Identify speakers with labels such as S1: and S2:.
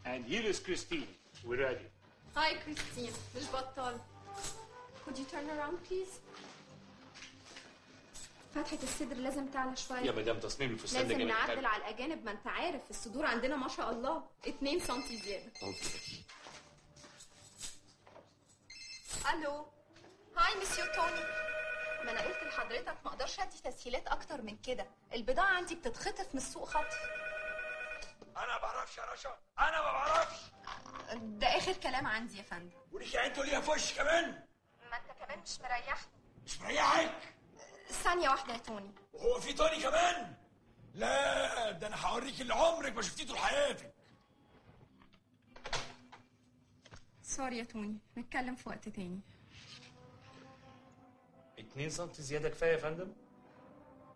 S1: And here is Christine. We're ready.
S2: هاي كريستين مش بطال Could you turn around please فتحة الصدر لازم تعلى شوية
S1: يا مدام تصميم الفستان ده
S2: لازم
S1: جميل
S2: نعدل
S1: حلو.
S2: على الأجانب ما أنت عارف الصدور عندنا ما شاء الله 2 سنتي زيادة
S1: اوكي
S3: الو هاي مسيو توني ما انا قلت لحضرتك ما اقدرش ادي تسهيلات اكتر من كده البضاعه عندي بتتخطف من السوق خطف
S4: انا ما بعرفش يا رشا انا ما بعرفش
S3: ده اخر كلام عندي يا فندم
S4: وليك انتوا ليها في وش كمان
S3: ما انت كمان مش مريحني
S4: مش مريحك
S3: ثانيه واحده يا توني
S4: وهو في توني كمان لا ده انا هوريك اللي عمرك ما شفتيه طول حياتك
S2: سوري يا توني نتكلم في وقت تاني
S1: 2 سم زياده كفايه يا فندم